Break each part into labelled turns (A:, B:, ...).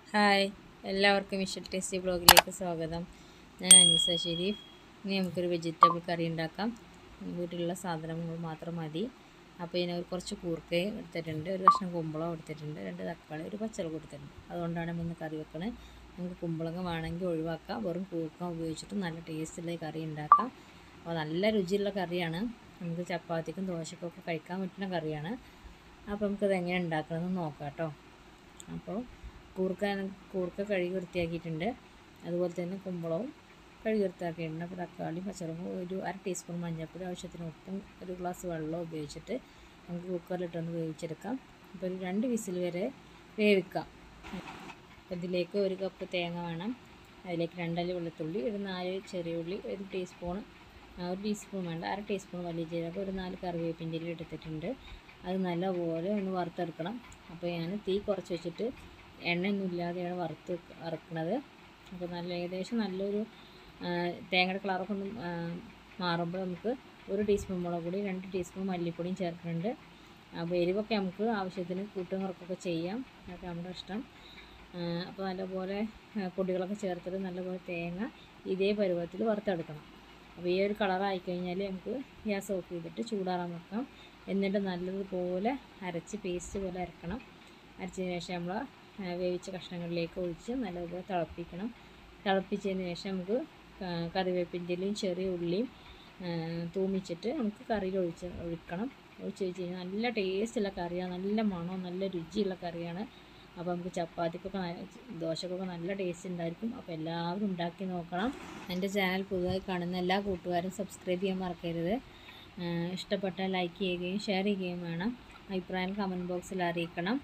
A: hi എല്ലാവർക്കും വിഷൽ tasty ബ്ലോഗിലേക്ക് സ്വാഗതം ഞാൻ അനീസ ഷെരീഫ് ഇനി നമുക്കൊരു വെജിറ്റബിൾ കറി ഉണ്ടാക്കാം വീട്ടിലുള്ള സാധനങ്ങൾ മാത്രം മതി അപ്പോൾ ഇതിന് ഒരു കുറച്ച് കൂർക്കയും എടുത്തിട്ടുണ്ട് ഒരു കഷ്ണം കുമ്പളം എടുത്തിട്ടുണ്ട് രണ്ട് തക്കാളി ഒരു പച്ചമുളക് എടുത്തിട്ടുണ്ട് അതുകൊണ്ടാണ് നമ്മൾ ഇന്ന് കറി വെക്കണത് നമുക്ക് കുമ്പളങ്ങ വേണമെങ്കിൽ ഒഴിവാക്കാം വെറും കൂർക്കം ഉപയോഗിച്ചിട്ട് നല്ല ടേസ്റ്റുള്ള കറി ഉണ്ടാക്കാം അപ്പോൾ നല്ല രുചിയുള്ള കറിയാണ് നമുക്ക് ചപ്പാത്തിക്കും ദോശക്കും ഒക്കെ കഴിക്കാൻ പറ്റുന്ന കറിയാണ് അപ്പോൾ നമുക്കത് എങ്ങനെ ഉണ്ടാക്കണമെന്ന് നോക്കാം കേട്ടോ അപ്പോൾ കൂർക്ക കൂർക്ക കഴുകി വൃത്തിയാക്കിയിട്ടുണ്ട് അതുപോലെ തന്നെ കുമ്പളവും കഴുകി വൃത്തിയാക്കിയിട്ടുണ്ട് അപ്പോൾ തക്കാളി പച്ചമുളകും ഒരു അര ടീസ്പൂൺ മഞ്ഞൾപ്പൊടി ആവശ്യത്തിന് ഉപ്പും ഒരു ഗ്ലാസ് വെള്ളം ഉപയോഗിച്ചിട്ട് നമുക്ക് കുക്കറിലിട്ടൊന്ന് വേവിച്ചെടുക്കാം അപ്പോൾ ഒരു രണ്ട് വിസിൽ വരെ വേവിക്കാം അപ്പോൾ ഇതിലേക്ക് ഒരു കപ്പ് തേങ്ങ വേണം അതിലേക്ക് രണ്ടല്ലി വെളുത്തുള്ളി ഒരു നാല് ചെറിയ ഉള്ളി ഒരു ടീസ്പൂൺ ഒരു ടീസ്പൂൺ വേണ്ട അര ടീസ്പൂൺ വലിയ ജീരകം ഒരു നാല് കറിവേപ്പിൻ്റെ ഇല എടുത്തിട്ടുണ്ട് അത് നല്ലപോലെ ഒന്ന് വറുത്തെടുക്കണം അപ്പോൾ ഞാൻ തീ കുറച്ച് വെച്ചിട്ട് എണ്ണയൊന്നും ഇല്ലാതെയാണ് വറുത്ത് വറുക്കുന്നത് അപ്പോൾ നല്ല ഏകദേശം നല്ലൊരു തേങ്ങയുടെ കളറൊക്കെ ഒന്ന് മാറുമ്പോൾ നമുക്ക് ഒരു ടീസ്പൂൺ മുളക് പൊടി രണ്ട് ടീസ്പൂൺ മല്ലിപ്പൊടിയും ചേർക്കുന്നുണ്ട് അപ്പോൾ എരിവൊക്കെ നമുക്ക് ആവശ്യത്തിന് കൂട്ടും കുറക്കൊക്കെ ചെയ്യാം അതൊക്കെ നമ്മുടെ ഇഷ്ടം അപ്പോൾ നല്ലപോലെ പൊടികളൊക്കെ ചേർത്തിട്ട് നല്ലപോലെ തേങ്ങ ഇതേ പരുവത്തിൽ വറുത്തെടുക്കണം അപ്പോൾ ഈ ഒരു കളറായി കഴിഞ്ഞാൽ നമുക്ക് ഗ്യാസ് ഓഫ് ചെയ്തിട്ട് ചൂടാറാൻ വെക്കാം എന്നിട്ട് നല്ലതുപോലെ അരച്ച് പേസ്റ്റ് പോലെ അരക്കണം അരച്ചതിന് ശേഷം നമ്മൾ വേവിച്ച കഷ്ണങ്ങളിലേക്ക് ഒഴിച്ച് നല്ലതുപോലെ തിളപ്പിക്കണം തിളപ്പിച്ചതിന് ശേഷം നമുക്ക് കറിവേപ്പിൻ്റെയും ചെറിയ ഉള്ളിയും തൂമിച്ചിട്ട് നമുക്ക് കറിയിൽ ഒഴിച്ച് ഒഴിക്കണം ഒഴിച്ച് വെച്ച് കഴിഞ്ഞാൽ നല്ല ടേസ്റ്റുള്ള കറിയാണ് നല്ല മണവും നല്ല രുചിയുള്ള കറിയാണ് അപ്പോൾ നമുക്ക് ചപ്പാത്തിക്കൊക്കെ ദോശക്കൊക്കെ നല്ല ടേസ്റ്റ് ഉണ്ടായിരിക്കും അപ്പോൾ എല്ലാവരും ഉണ്ടാക്കി നോക്കണം എൻ്റെ ചാനൽ പുതുതായി കാണുന്ന എല്ലാ കൂട്ടുകാരും സബ്സ്ക്രൈബ് ചെയ്യാൻ മറക്കരുത് ഇഷ്ടപ്പെട്ടാൽ ലൈക്ക് ചെയ്യുകയും ഷെയർ ചെയ്യുകയും വേണം അഭിപ്രായം കമൻറ്റ് ബോക്സിൽ അറിയിക്കണം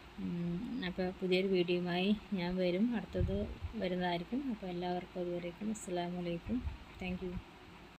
A: അപ്പോൾ പുതിയൊരു വീഡിയോയുമായി ഞാൻ വരും അടുത്തത് വരുന്നതായിരിക്കും അപ്പോൾ എല്ലാവർക്കും അതുവരേക്കും അസ്സാം വലൈക്കും താങ്ക് യു